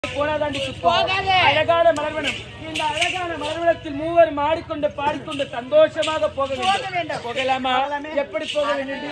போனாதாண்டி சுத்தம். போகாதே. அழகான மலர்வனம் இந்த அழகான மலர்வனத்தில் மூவர் மாடிக்கொண்டு பாடிக்கொண்டு சந்தோஷமாக போக போக வேண்டும் வேண்டும். போகலாமா போகலாமே. எப்படி போக வேண்டும்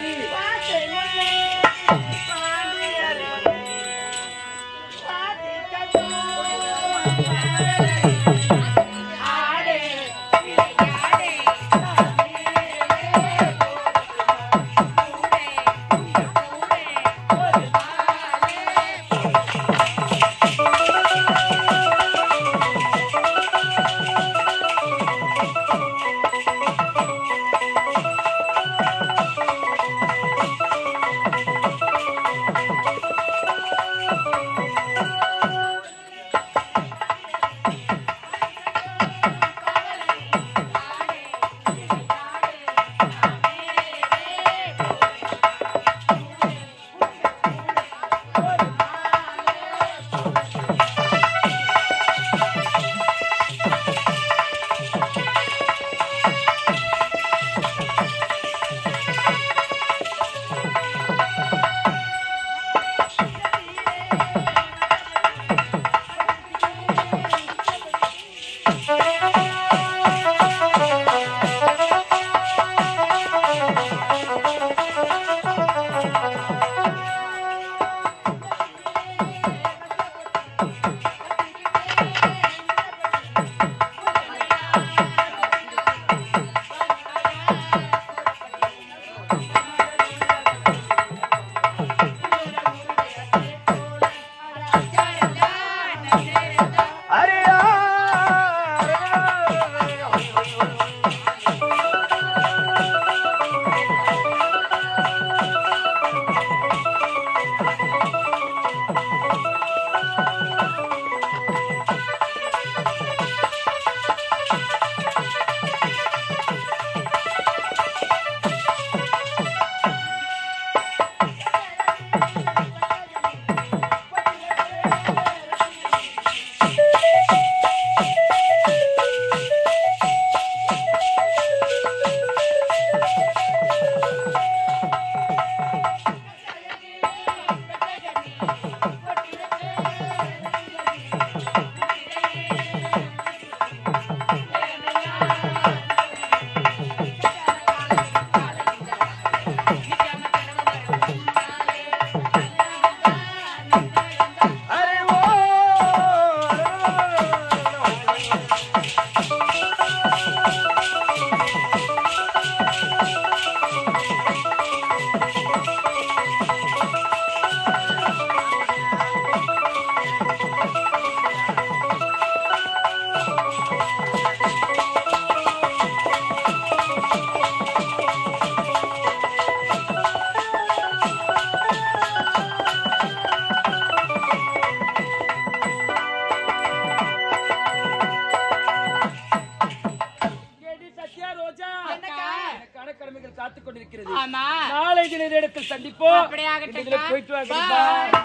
ஏடி சத்யா ரோஜா என்னக்கா? எனக்கான கடமைகள் காத்துக் கொண்டிருக்கிறது ஆமா நாளை தின இடத்தில் சந்திப்போம் அப்படியாகட்டும் இதிலே போயிட்டு வா கருப்பா.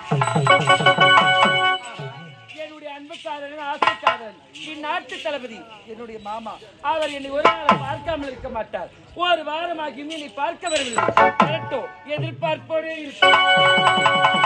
என்னுடைய அன்புக்காரன் ஆசைக்காரன் இந்நாட்டு தளபதி என்னுடைய மாமா அவர் என்னை ஒரு நாள் பார்க்காமல் இருக்க மாட்டார் ஒரு வாரமாகி இன்னும் என்னை பார்க்க வரவில்லை வரட்டும் எதிர்பார்ப்போடே இருப்பேன்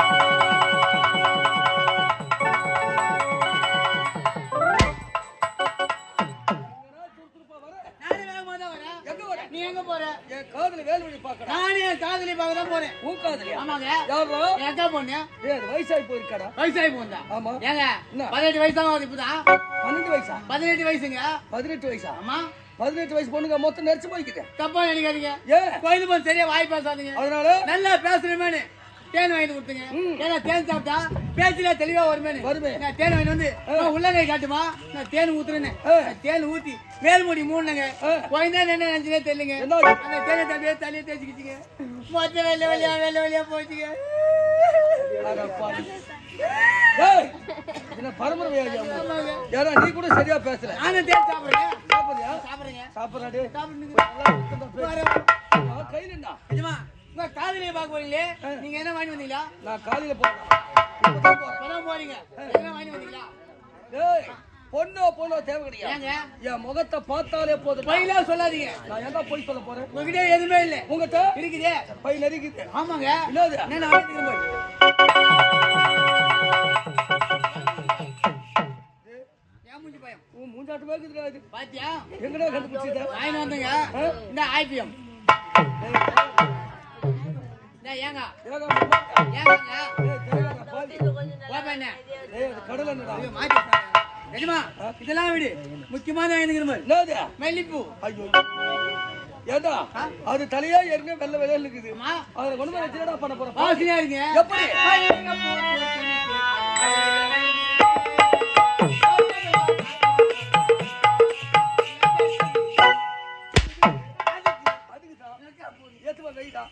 நானே வேகமா தான் வரேன். எங்க வர? நீ எங்க போற என் காதுல வேல்வழி பாக்கறா நானே என் காதலி பார்க்க தான் போறேன் உன் காதுலயா ஆமாங்க யாரோ என் அக்கா பொண்ணு ஏய் அது வயசாகி போயிருக்காடா வயசாகி போந்தா ஆமா ஏங்க என்ன? பதினெட்டு வயசாக ஆகுது இப்பதான் பன்னெண்டு வயசா பதினெட்டு வயசுங்க பதினெட்டு வயசா ஆமா பதினெட்டு வயசு பொண்ணுங்க மொத்தம் நெரிச்சு போய்க்குது தப்பா நினைக்காதீங்க ஏன் கோயில் போய் சரியா வாய் பேசாதீங்க அதனால நல்லா பேசுறேன்னு தேன் வாங்கி கொடுத்துங்க ஏன்னா தேன் சாப்பிட்டா பேச்சுல தெளிவா வருமேனு வருமே. நான் தேன் வாங்கி வந்து நான் உள்ளங்கை காட்டுமா நான் தேன் ஊத்துறேன்னு ஆ. நான் தேன் ஊத்தி மேல்முடி மூணுங்க ஆ. குழந்தை என்ன நினைச்சுனே தெரியலங்க என்ன ஆச்சு? அந்த தேனை தம்பியே தலையை தேய்ச்சிக்கிச்சுங்க மொத்த வெள்ளை வெளியா வெள்ளை வெளியா போச்சுங்க அட பாவி. ஏய், என்ன பரம்பரை வியாதி அவங்க? ஆமாங்க. ஏடா நீ கூட சரியா பேசல நானும் தேன் சாப்பிடுறேன் சாப்பிடுறியா சாப்பிடுறேங்க சாப்பிடுறா டேய். சாப்பிடுங்க நல்லா உட்கார்ந்து பேசு. வரேன். ஆ, கையில என்ன? நிஜமா உங்க காதலியை பார்க்க போறீங்களே நீங்க என்ன வாங்கி வந்தீங்களா நான் காலையில போறேன் இப்பதான் போறேன். இப்பதான் போறீங்க என்ன வாங்கி வந்தீங்களா ஏய், பொண்ணோ பொண்ணோ தேவை கிடையாது ஏங்க என் முகத்தை பார்த்தாலே போதும் பொய்லாம் சொல்லாதீங்க நான் எங்க போய் சொல்ல போறேன் உங்ககிட்ட எதுவுமே இல்ல உங்ககிட்ட இருக்குதே பை நெருக்கிது ஆமாங்க என்னது என்ன நான் திரும்ப மூஞ்சாட்டமா இருக்குதுடா இது பாத்தியா எங்கடா கண்டுபிடிச்சத வாங்கி வந்தங்க இந்த ஐபிஎம் இந்த ஏங்க ஏகா ஏங்க ஏய் தேகாடா பாதி ஓப்பன் ஏய் அது கடல் என்னடா ஐயோ மாத்தி நிஜமா இதெல்லாம் விடு முக்கியமான எனக்கு மாதிரி என்னது மல்லிப்பூ ஐயோ ஏண்டா அது தலையா ஏற்கனவே வெள்ளை வெள்ளையா இருக்குது ஆமா அதுல கொண்டு போய் வச்சுடா பண்ண போற வாசனையா இருங்க எப்படி அதுக்குதான் ஏத்துவா கைடா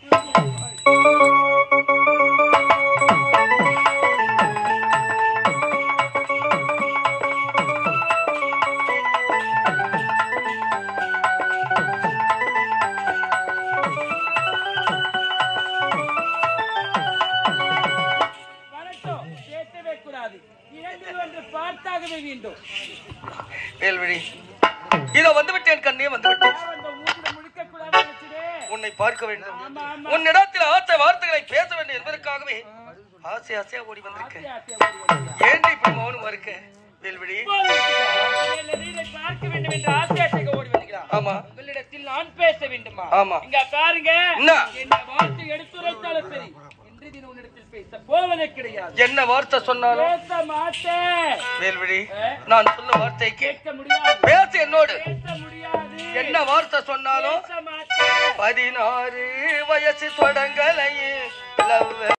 வரட்டும் கேட்கவே கூடாது இரண்டில் ஒன்று பார்த்தாகவே வேண்டும் வேல்விழி இதோ வந்து விட்டேன் கண்ணே வந்து விட்டேன் நான் அந்த மூக்குல முழிக்க கூடாது நினைச்சதே உன்னை பார்க்க வேண்டும் ஆமா ஆமா உன்னிடத்தில் ஆசை வார்த்தைகளை பேச வேண்டும் என்பதற்காகவே ஆசை ஆசையா ஓடி வந்திருக்கேன் ஆசை, ஆசை, ஓடி வருகிறார். ஏன் இப்படி மௌனம் இருக்க வேல்விழி என்னை பார்க்க வேண்டும் என்ற ஆசையாக ஓடி வருகிறார் ஆமா உங்களிடத்தில் நான் பேச வேண்டுமா ஆமா. இங்க பாருங்க என்ன? என்ன வார்த்தை எடுத்துரைத்தாலும் சரி இன்று தினம் உன்னிடத்தில் பேச போவதே கிடையாது என்ன வார்த்தை சொன்னாலும் பேச மாட்டேன் வேல்விழி ஆ? நான் சொன்ன வார்த்தைக்கு கேட்க முடியாது பேச என்னோடு பேச முடியாது என்ன வார்த்தை சொன்னாலும் பேச மாட்டேன் பதினாறு வயசு தொடங்கலையே லவ்